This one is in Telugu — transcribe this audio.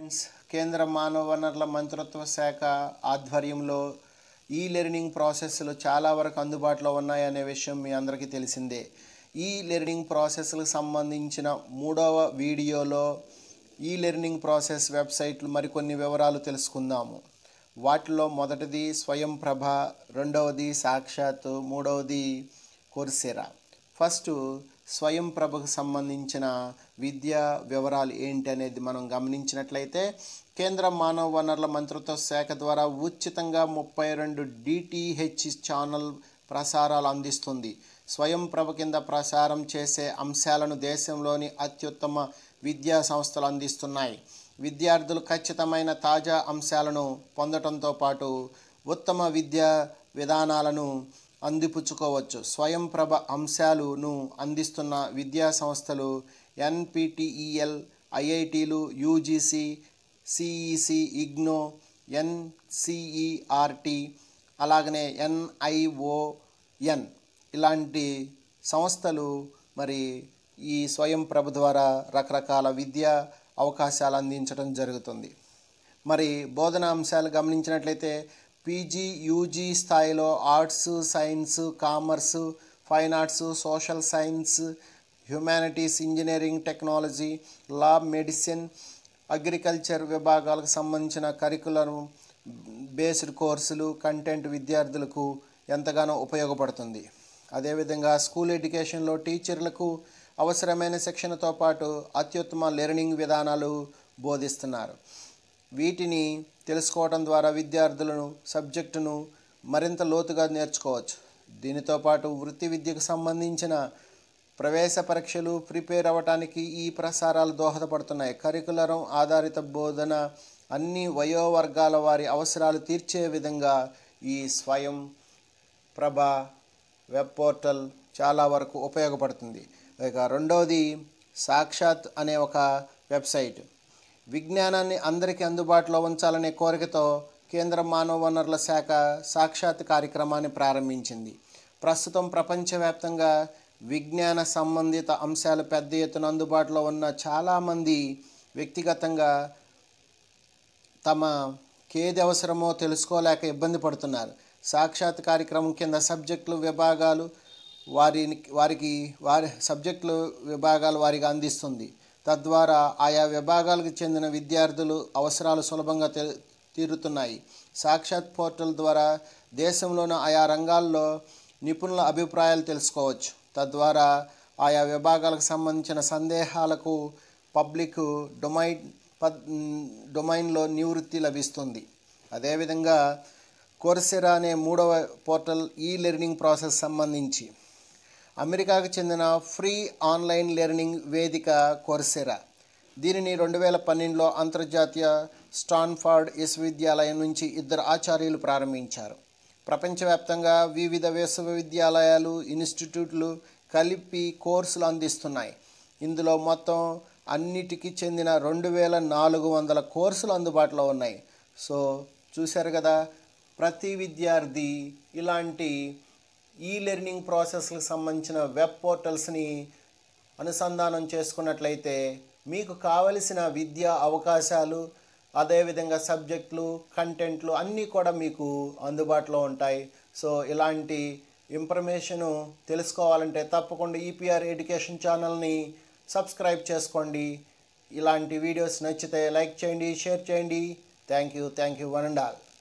ఫ్రెండ్స్ కేంద్ర మానవ వనరుల మంత్రిత్వ శాఖ ఆధ్వర్యంలో ఈ లెర్నింగ్ ప్రాసెస్లు చాలా వరకు అందుబాటులో ఉన్నాయనే విషయం మీ అందరికీ తెలిసిందే ఈ లెర్నింగ్ ప్రాసెస్లకు సంబంధించిన మూడవ వీడియోలో ఈ లెర్నింగ్ ప్రాసెస్ వెబ్సైట్లు మరికొన్ని వివరాలు తెలుసుకుందాము వాటిలో మొదటిది స్వయం ప్రభ రెండవది సాక్షాత్ మూడవది కోర్సెరా ఫస్ట్ స్వయం ప్రభకు సంబంధించిన విద్యా వివరాలు ఏంటి అనేది మనం గమనించినట్లయితే కేంద్ర మానవ వనరుల మంత్రిత్వ శాఖ ద్వారా ఉచితంగా ముప్పై రెండు డిటిహెచ్ ఛానల్ ప్రసారాలు అందిస్తుంది స్వయం ప్రభ కింద ప్రసారం చేసే అంశాలను దేశంలోని అత్యుత్తమ విద్యా సంస్థలు అందిస్తున్నాయి విద్యార్థులు ఖచ్చితమైన తాజా అంశాలను పొందటంతో పాటు ఉత్తమ విద్యా విధానాలను అందిపుచ్చుకోవచ్చు స్వయం ప్రభ అంశాలను అందిస్తున్న విద్యా సంస్థలు ఎన్పిటిఈఎల్ ఐఐటీలు యూజీసీ సిఈసి ఇగ్నో ఎన్సిఈఆర్టి అలాగనే ఎన్ఐఓఎన్ ఇలాంటి సంస్థలు మరి ఈ స్వయం ప్రభ ద్వారా రకరకాల విద్యా అవకాశాలు అందించడం జరుగుతుంది మరి బోధనా అంశాలు గమనించినట్లయితే పీజీ యూజీ స్థాయిలో arts science commerce fine arts social science humanities engineering technology law medicine agriculture విభాగాలకు సంబంధించిన కరికులం బేస్డ్ కోర్సులు కంటెంట్ విద్యార్థులకు ఎంతగానో ఉపయోగపడుతుంది అదేవిధంగా స్కూల్ ఎడ్యుకేషన్లో టీచర్లకు అవసరమైన శిక్షణతో పాటు అత్యుత్తమ లెర్నింగ్ విధానాలు బోధిస్తున్నారు వీటిని తెలుసుకోవడం ద్వారా విద్యార్థులను సబ్జెక్టును మరింత లోతుగా నేర్చుకోవచ్చు దీనితో పాటు వృత్తి విద్యకు సంబంధించిన ప్రవేశ పరీక్షలు ప్రిపేర్ అవ్వడానికి ఈ ప్రసారాలు దోహదపడుతున్నాయి కరికులరం ఆధారిత బోధన అన్ని వయోవర్గాల వారి అవసరాలు తీర్చే విధంగా ఈ స్వయం ప్రభ వెబ్ పోర్టల్ చాలా వరకు ఉపయోగపడుతుంది ఇక రెండవది సాక్షాత్ అనే ఒక వెబ్సైట్ విజ్ఞానాన్ని అందరికీ అందుబాటులో ఉంచాలనే కోరికతో కేంద్ర మానవ వనరుల శాఖ సాక్షాత్ కార్యక్రమాన్ని ప్రారంభించింది ప్రస్తుతం ప్రపంచవ్యాప్తంగా విజ్ఞాన సంబంధిత అంశాలు పెద్ద ఎత్తున అందుబాటులో ఉన్న చాలామంది వ్యక్తిగతంగా తమకి ఏది అవసరమో తెలుసుకోలేక ఇబ్బంది పడుతున్నారు సాక్షాత్ కార్యక్రమం కింద సబ్జెక్టులు విభాగాలు వారిని వారికి వారి సబ్జెక్టులు విభాగాలు వారికి అందిస్తుంది తద్వారా ఆయా విభాగాలకు చెందిన విద్యార్థులు అవసరాలు సులభంగా తె తీరుతున్నాయి సాక్షాత్ పోర్టల్ ద్వారా దేశంలోని ఆయా రంగాల్లో నిపుణుల అభిప్రాయాలు తెలుసుకోవచ్చు తద్వారా ఆయా విభాగాలకు సంబంధించిన సందేహాలకు పబ్లిక్ డొమైన్ పద్ డొమైన్లో నివృత్తి లభిస్తుంది అదేవిధంగా కోర్సెరా అనే మూడవ పోర్టల్ ఈ లెర్నింగ్ ప్రాసెస్ సంబంధించి అమెరికాకు చెందిన ఫ్రీ ఆన్లైన్ లెర్నింగ్ వేదిక కోర్సెరా దీనిని రెండు వేల పన్నెండులో అంతర్జాతీయ స్టాన్ఫర్డ్ విశ్వవిద్యాలయం నుంచి ఇద్దరు ఆచార్యులు ప్రారంభించారు ప్రపంచవ్యాప్తంగా వివిధ విశ్వవిద్యాలయాలు ఇన్స్టిట్యూట్లు కలిపి కోర్సులు అందిస్తున్నాయి ఇందులో మొత్తం అన్నిటికీ చెందిన రెండు వేల నాలుగు వందల కోర్సులు అందుబాటులో ఉన్నాయి సో చూశారు కదా ప్రతి విద్యార్థి ఇలాంటి ఈ లెర్నింగ్ ప్రాసెస్లకు సంబంధించిన వెబ్ పోర్టల్స్ని అనుసంధానం చేసుకున్నట్లయితే మీకు కావలసిన విద్యా అవకాశాలు అదేవిధంగా సబ్జెక్టులు కంటెంట్లు అన్నీ కూడా మీకు అందుబాటులో ఉంటాయి సో ఇలాంటి ఇన్ఫర్మేషను తెలుసుకోవాలంటే తప్పకుండా ఈపీఆర్ ఎడ్యుకేషన్ ఛానల్ని సబ్స్క్రైబ్ చేసుకోండి ఇలాంటి వీడియోస్ నచ్చితే లైక్ చేయండి షేర్ చేయండి thank you thank you one and all